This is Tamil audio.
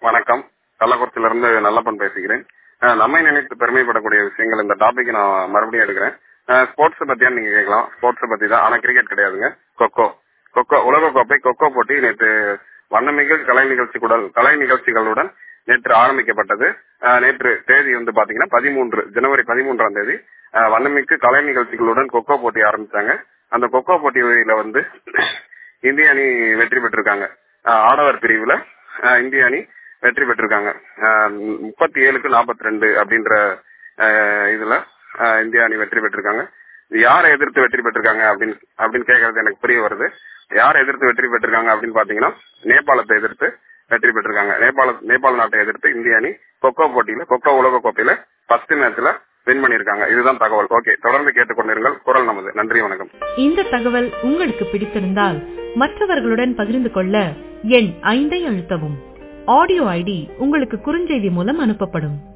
வணக்கம் கள்ளக்குறிச்சியில இருந்து நல்லப்பன் பேசுகிறேன் அஹ் நம்மை நினைத்து பெருமைப்படக்கூடிய விஷயங்கள் இந்த டாபிக் நான் மறுபடியும் எடுக்கிறேன் ஸ்போர்ட்ஸ் பத்தியா நீங்க கேட்கலாம் ஸ்போர்ட்ஸ் பத்தி தான் ஆனா கிரிக்கெட் கிடையாதுங்க கொக்கோ கொக்கோ உலக கோப்பை கொக்கோ போட்டி நேற்று வண்ணமிகு கலை நிகழ்ச்சிகளுடன் கலை நிகழ்ச்சிகளுடன் நேற்று ஆரம்பிக்கப்பட்டது அஹ் நேற்று தேதி வந்து பாத்தீங்கன்னா பதிமூன்று ஜனவரி பதிமூன்றாம் தேதி அஹ் வண்ணமிகு கலை நிகழ்ச்சிகளுடன் கொக்கோ போட்டி ஆரம்பிச்சாங்க அந்த கொக்கோ போட்டியில வந்து இந்திய அணி வெற்றி பெற்றிருக்காங்க அஹ் ஆடவர் பிரிவுல அஹ் இந்திய அணி வெற்றி பெற்றிருக்காங்க அஹ் முப்பத்தி ஏழுக்கு நாற்பத்தி ரெண்டு அப்படின்ற அஹ் இதுல அஹ் இந்திய அணி வெற்றி பெற்றிருக்காங்க இது யாரை எதிர்த்து வெற்றி பெற்றிருக்காங்க அப்படின்னு அப்படின்னு கேட்கறது எனக்கு புரிய வருது யாரை எதிர்த்து வெற்றி பெற்றிருக்காங்க அப்படின்னு பாத்தீங்கன்னா நேபாளத்தை எதிர்த்து வெற்றி பெற்றிருக்காங்க நேபாள நேபாள நாட்டை எதிர்த்து இந்திய அணி கொக்கோ போட்டியில கொக்கோ உலக கோப்பையில ஃபர்ஸ்ட் மேட்ச்ல வின் பண்ணிருக்காங்க இதுதான் தகவல் ஓகே தொடர்ந்து கேட்டுக்கொண்டிருங்கள் குரல் நமது நன்றி வணக்கம் இந்த தகவல் உங்களுக்கு பிடித்திருந்தால் மற்றவர்களுடன் பகிர்ந்து கொள்ள எண் ஐந்தை அழுத்தவும் ஆடியோ ஐடி உங்களுக்கு குறுஞ்செய்தி மூலம் அனுப்பப்படும்